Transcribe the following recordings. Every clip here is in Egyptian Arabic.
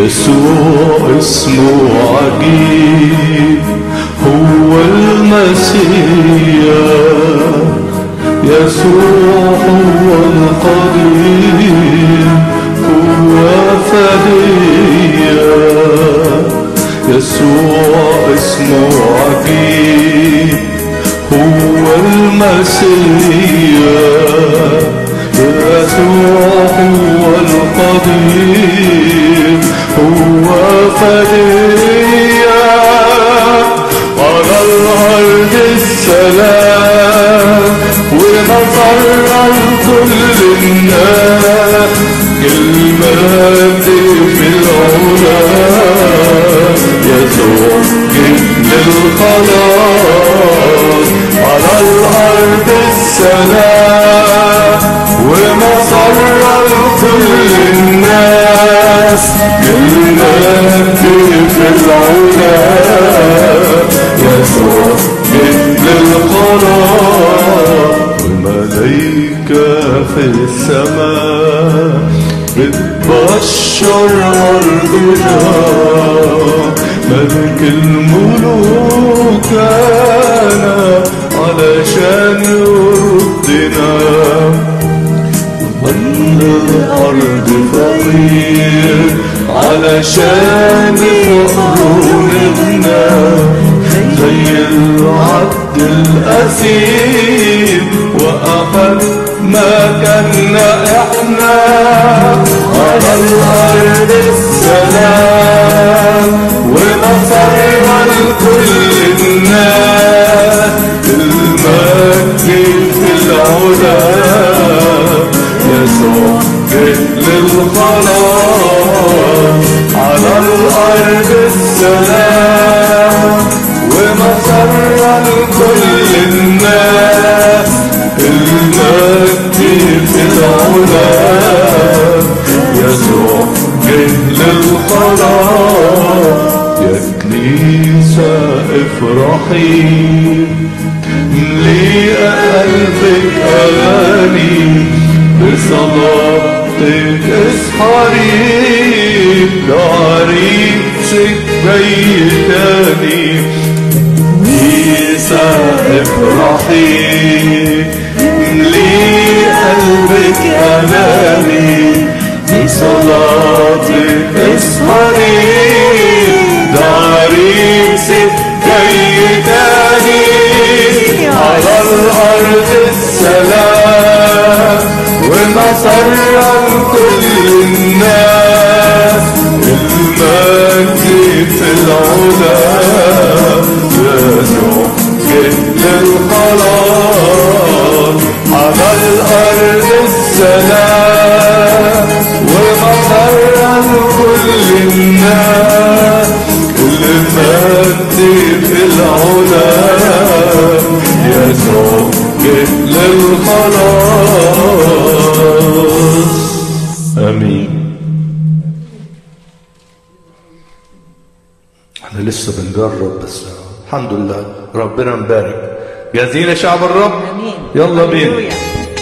يسوع اسمه عجيب هو المسيح يسوع هو القدير هو فدية يسوع اسمه عجيب هو المسيح يسوع هو القدير هو فدية على الأرض السلام ونصر لكل الناس كلمات في العلا يسوع جد الخلاص على الأرض السلام ومصر لكل الناس كلمات في العلا يسوع جد الخلاص والملايكة في السماء بتبشر أرضنا ملك الملوك أنا علشان يردنا من الأرض فقير علشان فقرنا زي العبد الأسير وأخذ ما كنا إحنا على الأرض السلام ونصر لكل الناس المجد في العلا يسوع جه للخلاص على الأرض السلام ومسر لكل الناس المجد في العلا يسوع جه للخلاص يا كنيسة افرحي مليئة قلبك أغاني بصلاتك اسحري لعريسك جاي تاني كنيسة افرحي مليئة قلبك أغاني بصلاتك اسحري لعريسك جاي تاني على الأرض السلام ونصر لكل الناس المجد في العلا يسوع جه للخلاص على الأرض السلام ونصر لكل الناس المجد في العلا يسوع جه للخلاص امين احنا لسه بنجرب بس الحمد لله ربنا مبارك جاهزين شعب الرب امين يلا بينا هللويا.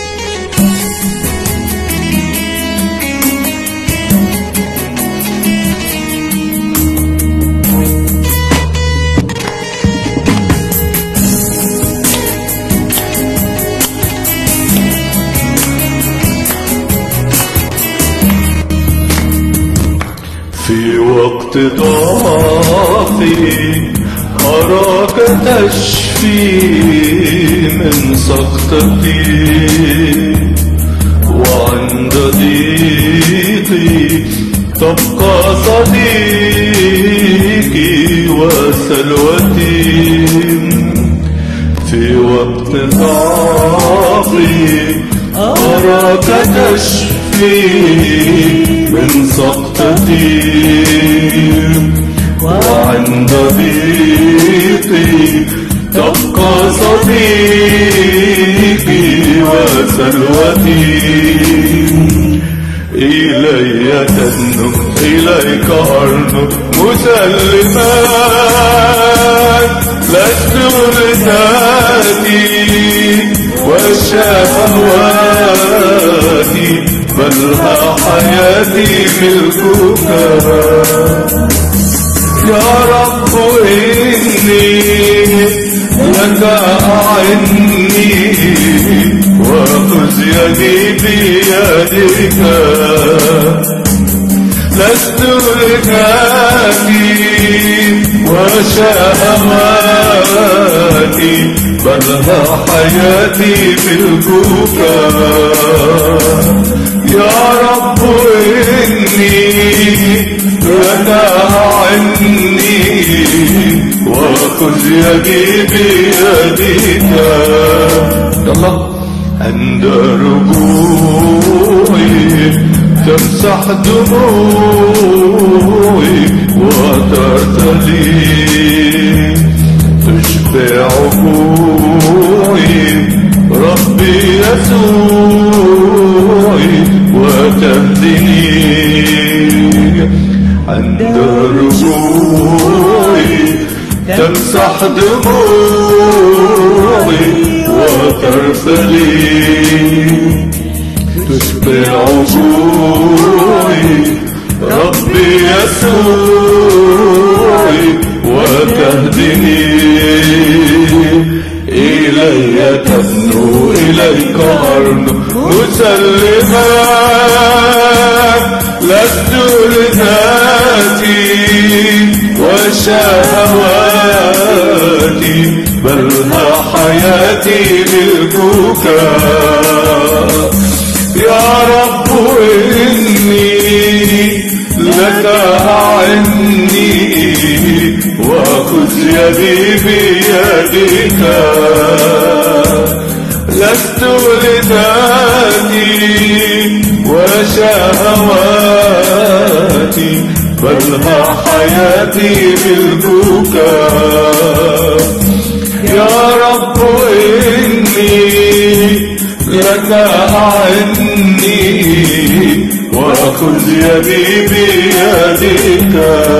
في وقت ضعفي أراك تشفي من سقطتي وعند ضيقي تبقى صديقي وسلوتي في وقت ضعفي أراك تشفي من سقطتي وعند ضيقي تبقى صديقي وسلوتي إلي تدنو إليك أرنو مسلمان لست مرتاتي وشهواتي بل بلها حياتي ملكك يا رب إني لك أعني وخذ يدي بيدك لست لكاتي وشهواتي بلها حياتي ملكك يا رب إني لك عني وخذ يدي بيدك يلا عند رجوعي تمسح دموعي وترتلي تشبع جوعي ربي يسوعي وتهدني عند رجوعي تمسح دموعي وترتلي تشبع جوعي ربي يسوعي وتهدني إلي تبنو إليك أرنو مسلما لست لذاتي وشهواتي بل ها حياتي ملكك يا رب إني لك أعني وخذ يدي بيدك لست لذاتي وشهواتي بل ها حياتي ملكك يا رب إني لك أعني وخذ يدي بيدك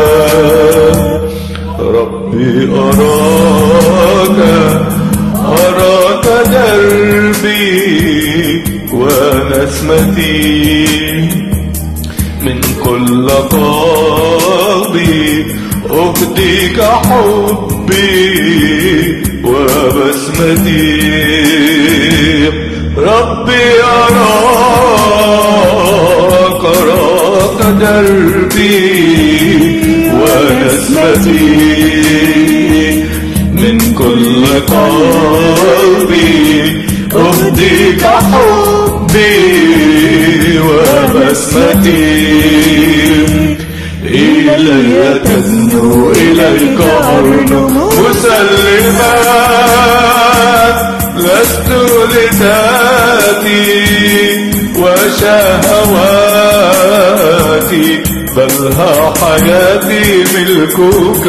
ربي أراك أراك دربي ونسمتي من كل قلبي أهديك حبي وبسمتي ربي أراك أراك دربي ونسمتي من كل قلبي أهديك حبي وبسمتي إلي تدنو إليك أرنو مسلما لست لذاتي وشهواتي بل ها حياتي ملكك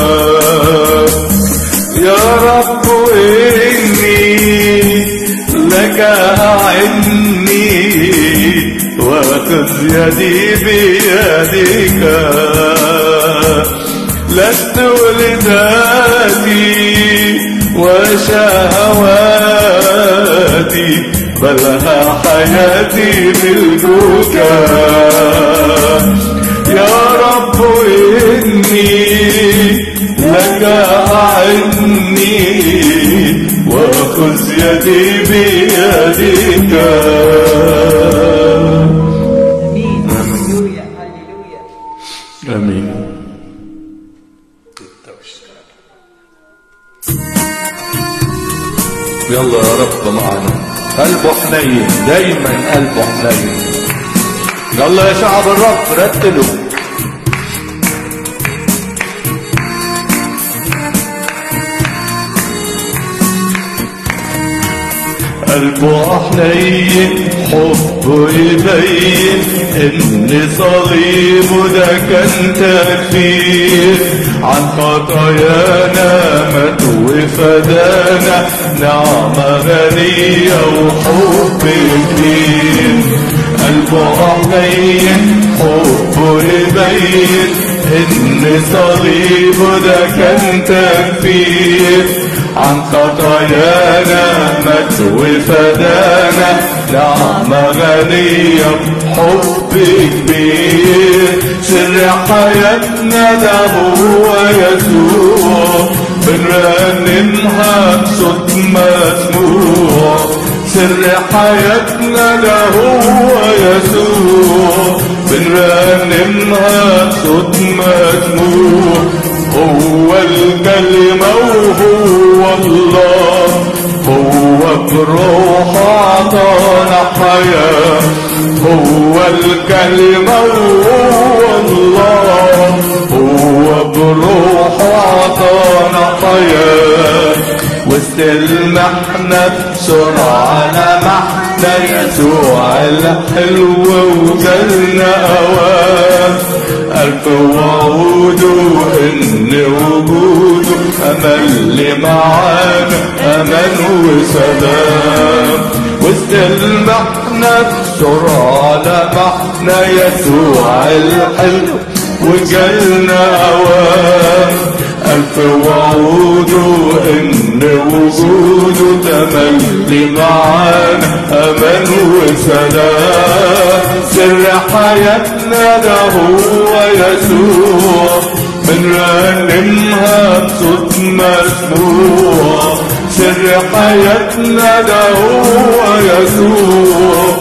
يا رب إني لك أعني وخذ يدي بيدك لست لذاتي وشهواتي بل ها حياتي ملكك يا رب إني لك أعني وخذ يدي بيدك امين هللويا هللويا امين يلا يا رب معنا قلبه حنين دايما قلبه حنين يلا يا شعب الرب رتلوا قلبه حنين حبه يبين ان صليبه ده كان تكفير عن خطايانا مات وفدانا نعمة غنية وحب كتير قلبه حنين حبه يبين إن صليبه ده كان تكفير عن خطايانا مات وفدانا نعمة غنية بحب كبير سر حياتنا ده هو يسوع بنرنمها بصوت مسموع سر حياتنا ده هو يسوع بنرنمها بصوت مسموع هو الكلمة وهو الله هو بروح عطانا حياة هو الكلمة وهو الله هو بروح عطانا حياة واستلمحنا بسرعة لمحنا يسوع الحلو وجالنا أوام ألف وعود وإن وجوده أمل معانا أمان وسلام واستلمحنا بسرعة لمحنا يسوع الحلو وجالنا أوام ألف وعود وإن وجوده تملي معانا أمان وسلام سر حياتنا ده هو يسوع بنرنمها بصوت مسموع سر حياتنا ده هو يسوع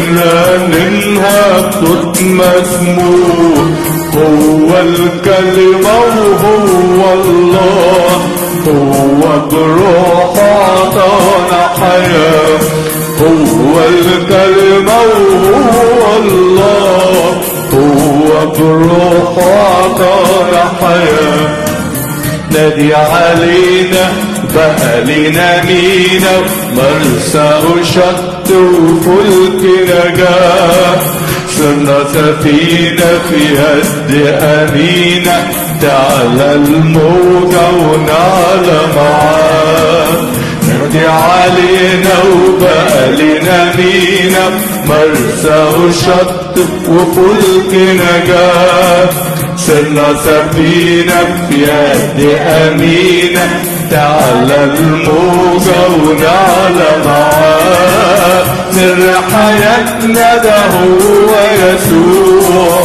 بنرنمها بصوت مسموع هو الكلمة وهو الله هو بروح عطانا حياة هو الكلمة وهو الله هو بروح عطانا حياة نادي علينا بقى لنا مينا مرسى وشط وفلك نجاة صرنا سفينة في يد أمينة تعلى الموجة ونعلى معاه نادي علينا وبقى لنا مينا مرسى وشط وفلك نجاة صرنا سفينة في يد أمينة تعلى الموجة ونعلى معاه سر حياتنا ده هو يسوع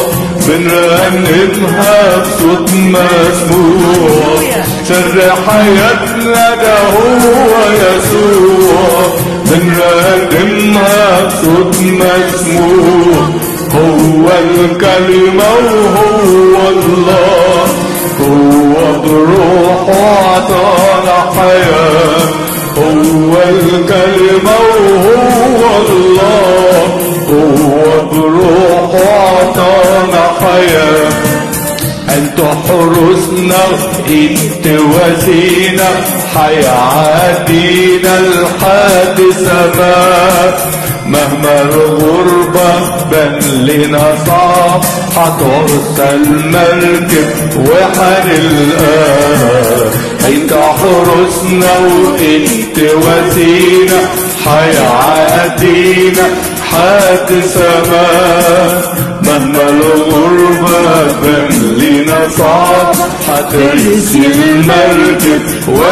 بنرنمها بصوت مسموع سر حياتنا ده هو يسوع بنرنمها بصوت مسموع هو الكلمة وهو الله هو بروح عطانا حياة هو الكلمة وهو الله هو بروح عطانا حياة انت حرسنا انت وسينا حيعادينا لحد سماء مهما الغربة بان لنا صعب هترسل مركب وحنلقاه انت حرسنا وانت وسينا حيعادينا حد سماء مهما الغربة بان لنا صعب هترسل مركب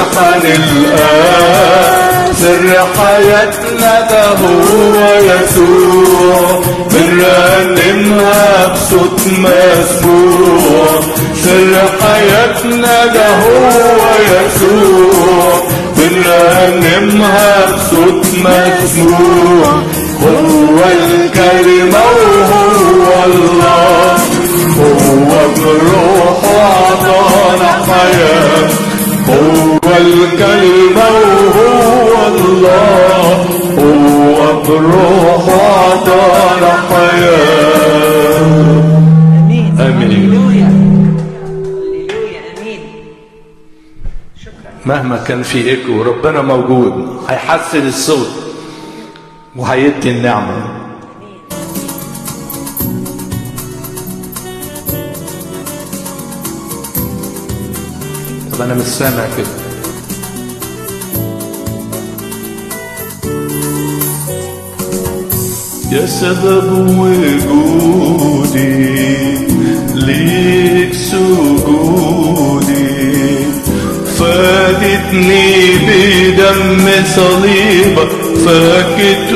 وحنلقاه سر حياتنا ده هو يسوع بنرنمها بصوت مسموع سر حياتنا ده هو يسوع بنرنمها بصوت مسموع هو الكلمة وهو الله هو بروح عطانا حياة هو الكلمة وهو الله هو بروح عطانا حياة امين آمين. هللويا هللويا امين شكرا مهما كان في ايكو ربنا موجود هيحسن الصوت وهيدي النعمه طب انا مش سامع كده يا سبب وجودي ليك سجود وجودي فادتني بدم صليبك فاكت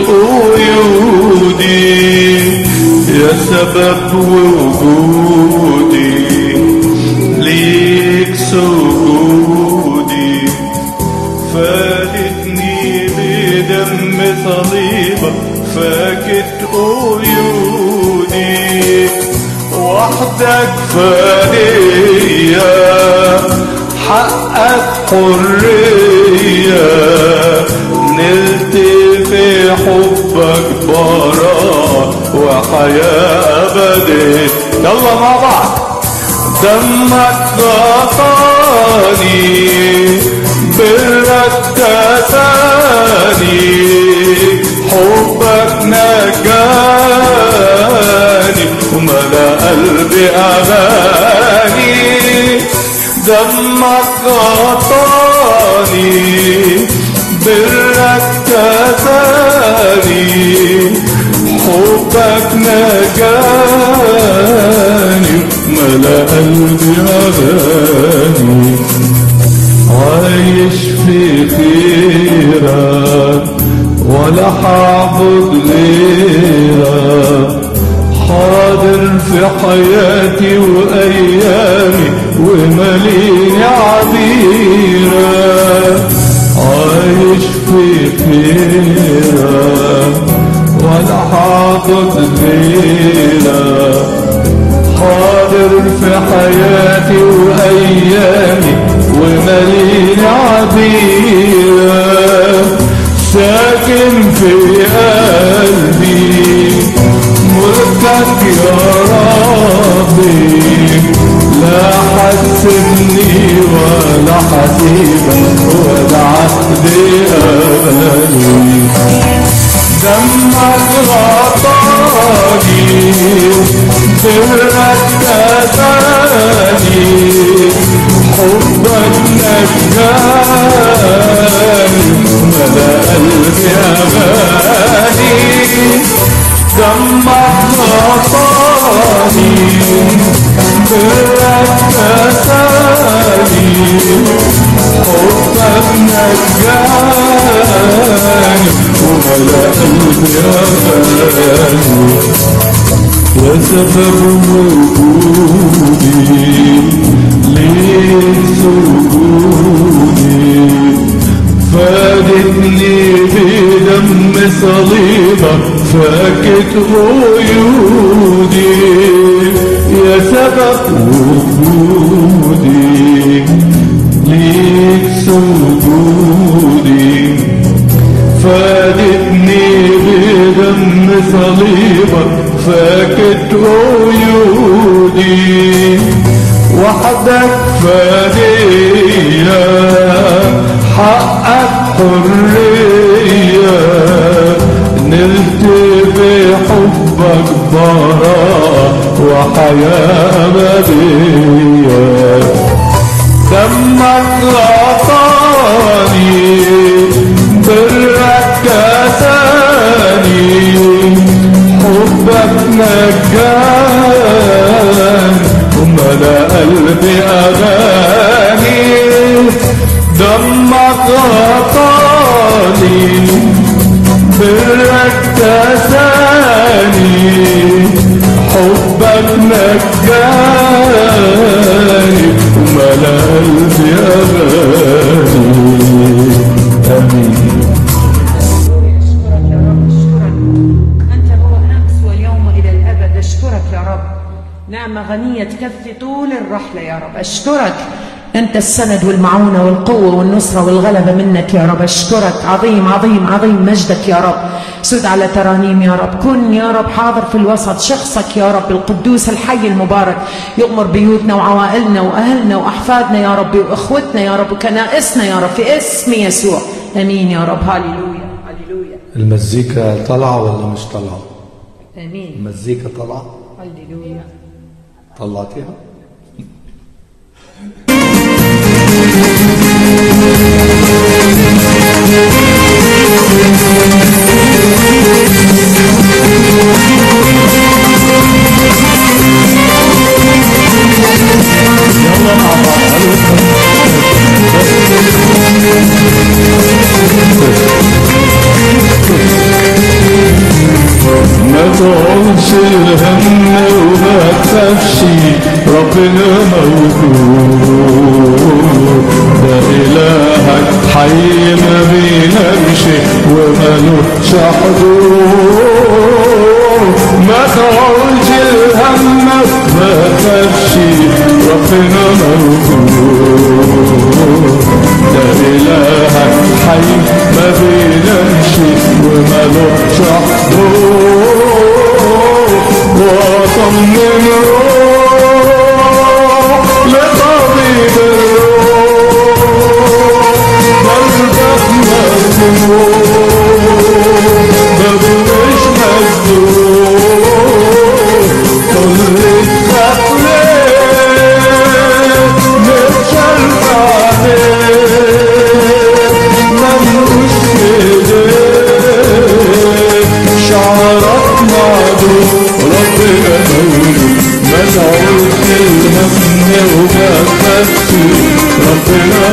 قيودي يا سبب وجودي ليك سجودي فادتني بدم صليبك فاكت قيودي وحدك فدية حقك حرية نلت في حبك براء وحياة أبدية يلا مع بعض دمك غطاني برك كساني حبك نجاني وملا قلبي أغاني دمك غطاني برك كساني حبك نجاني ملا قلبي أغاني عايش في خيرك ولا حعبد غيرك حاضر في حياتي وأيامي ومليني عبيرك عايش في خيرك ولا حاطط غيرك حاضر في حياتي وأيامي ومليني عبيرك ساكن في قلبي ملكك يا ربي لا حسبني ولا حسيبك ولا عهدي أبدي دمك غطاني برك كساني حبك نجاني ملا قلبي أغاني دمك غطاني برك كساني حبك نجاني وملا قلبي أغاني يا سبب وجودي ليك سجودي فادتني بدم صليبك فاكت قيودي يا سبب وجودي ليك سجودي فادتني بدم صليبك فاكت عيودي وحدك فدية حقك حرية نلت بحبك براء وحياة أبدية دمك غطاني برك كساني حبك نجاني وملا قلبي أغاني دمك غطاني برك كساني حبك نجاني وملا قلبي أغاني آمين أشكرك يا رب أشكرك أنت هو أمس واليوم إلى الأبد أشكرك يا رب نعمة غنية تكفي طول الرحلة يا رب أشكرك أنت السند والمعونة والقوة والنصرة والغلبة منك يا رب أشكرك عظيم عظيم عظيم مجدك يا رب سد على ترانيم يا رب كن يا رب حاضر في الوسط شخصك يا رب القدوس الحي المبارك يغمر بيوتنا وعوائلنا وأهلنا وأحفادنا يا رب وإخوتنا يا رب وكنائسنا يا رب في اسم يسوع أمين يا رب هاليلويا هاليلويا المزيكا طالعة ولا مش طالعة؟ امين المزيكا طالعة؟ هللويا طلعتيها؟ يلا ما تقولش الهم وما تخافش ربنا موجود ده إلهك حي ما بينامش ومالوش حدود ما تقولش الهم ما تخافش ربنا موجود ده إلهك حي ما بينامش ومالوش حدود وطمن روح لطبيب الروح قلبك مسدود باب مش مسدود كل التقليد متشرف عليك ملوش ايديك شعرك معدود ربنا موجود ما تعود الهم وما تخافش ربنا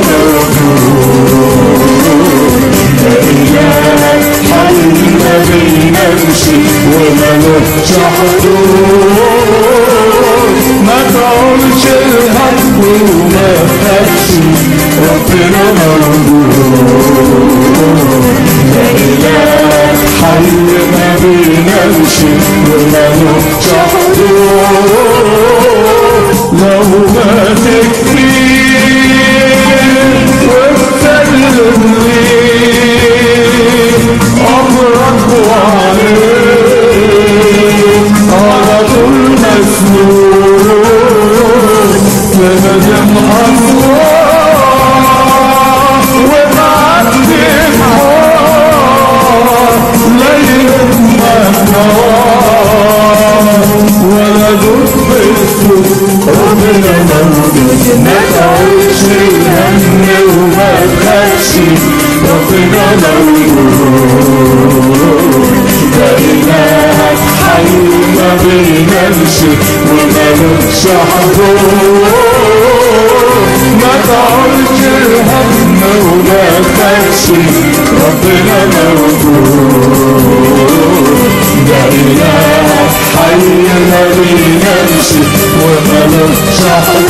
موجود لا إله حي ما بينامش ومالوش حدود ما تعولش الهم وما تخافش ربنا موجود لا إله حي ما بينامش ومالوش حدود لو ما تكفيك وتسلم لي أمرك وعليك على طول مسنون لندم الله وبعد الحار لا يهمك ولا جد السوق ربنا موجود ما تعيش الهم وما تخافش ربنا موجود ده إلهك حي ما بينامش ومالوش حدود ما تعولش الهم وما تخافش ربنا موجود ده إلهك حي ما بينامش ومالوش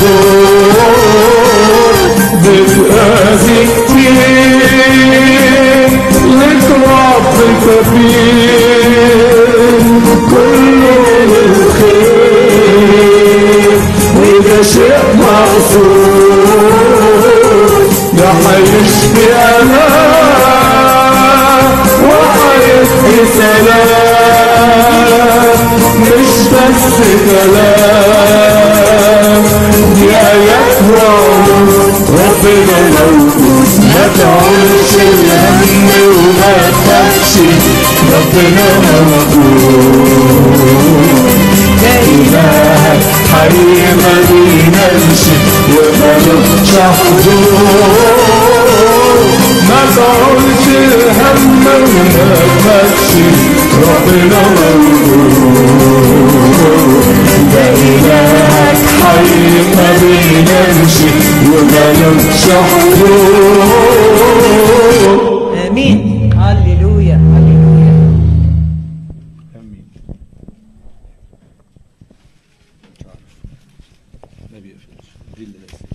حدود بتقاسي كتير لك رب كبير كله للخير وده شيء مقصود ده هيشفي ألام وهيدي سلام مش بس كلام دي آيات وعود ربنا موجود ما تعولش الهم وما تخافش ربنا موجود ده إلهك حي ما بينامش ومالوش حدود ما تعولش الهم وما تخافش ربنا موجود ده إلهك حي ما بينامش ومالوش حدود امين هللويا هللويا امين ما بيقفلش دي اللي لازم